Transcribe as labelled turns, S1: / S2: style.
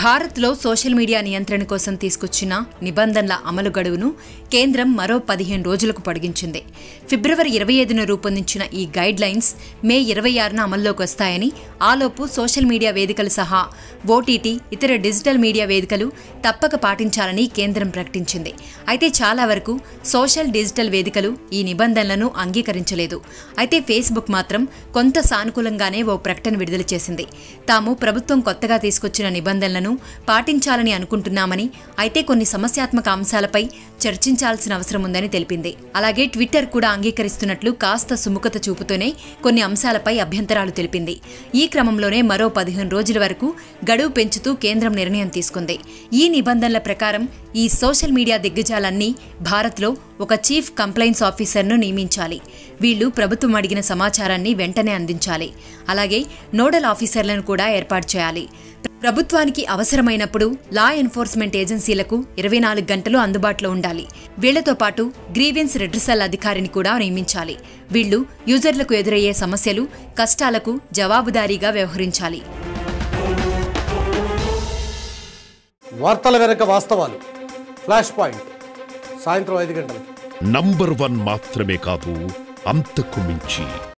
S1: భారత్లో social media నియంత్రణ కోసం తీసుకొచ్చిన నిబంధనల అమలు గడువును కేంద్రం మరో పదిహేను రోజులకు పొడిగించింది ఫిబ్రవరి ఇరవై ఐదున రూపొందించిన ఈ గైడ్ లైన్స్ మే ఇరవై ఆరున అమల్లోకి వస్తాయని ఆలోపు సోషల్ మీడియా వేదికలు సహా ఓటీటీ ఇతర డిజిటల్ మీడియా వేదికలు తప్పక పాటించాలని కేంద్రం ప్రకటించింది అయితే చాలా వరకు సోషల్ డిజిటల్ వేదికలు ఈ నిబంధనలను అంగీకరించలేదు అయితే ఫేస్బుక్ మాత్రం కొంత సానుకూలంగానే ఓ ప్రకటన విడుదల చేసింది తాము ప్రభుత్వం కొత్తగా తీసుకొచ్చిన నిబంధనలను పాటించాలని అనుకుంటున్నామని అయితే కొన్ని సమస్యాత్మక అంశాలపై చర్చించాల్సిన అవసరం ఉందని తెలిపింది అలాగే ట్విట్టర్ కూడా అంగీకరిస్తున్నట్లు కాస్త సుముఖత చూపుతూనే కొన్ని అంశాలపై అభ్యంతరాలు తెలిపింది ఈ క్రమంలోనే మరో పదిహేను రోజుల వరకు గడువు పెంచుతూ కేంద్రం నిర్ణయం తీసుకుంది ఈ నిబంధనల ప్రకారం ఈ సోషల్ మీడియా దిగ్గజాలన్నీ భారత్లో ఒక చీఫ్ కంప్లైంట్స్ ఆఫీసర్ను నియమించాలి వీళ్లు ప్రభుత్వం అడిగిన సమాచారాన్ని వెంటనే అందించాలి అలాగే నోడల్ ఆఫీసర్లను కూడా ఏర్పాటు చేయాలి ప్రభుత్వానికి అవసరమైనప్పుడు లా ఎన్ఫోర్స్మెంట్ ఏజెన్సీలకు ఇరవై నాలుగు గంటలు అందుబాటులో ఉండాలి వీళ్లతో పాటు గ్రీవెన్స్ రిడ్రసల్ అధికారిని కూడా నియమించాలి వీళ్లు యూజర్లకు ఎదురయ్యే సమస్యలు కష్టాలకు జవాబుదారీగా వ్యవహరించాలి
S2: వార్తల వెనక వాస్తవాలు ఫ్లాష్ పాయింట్ సాయంత్రం ఐదు గంటలకు
S3: నంబర్ వన్ మాత్రమే కాదు అంతకు మించి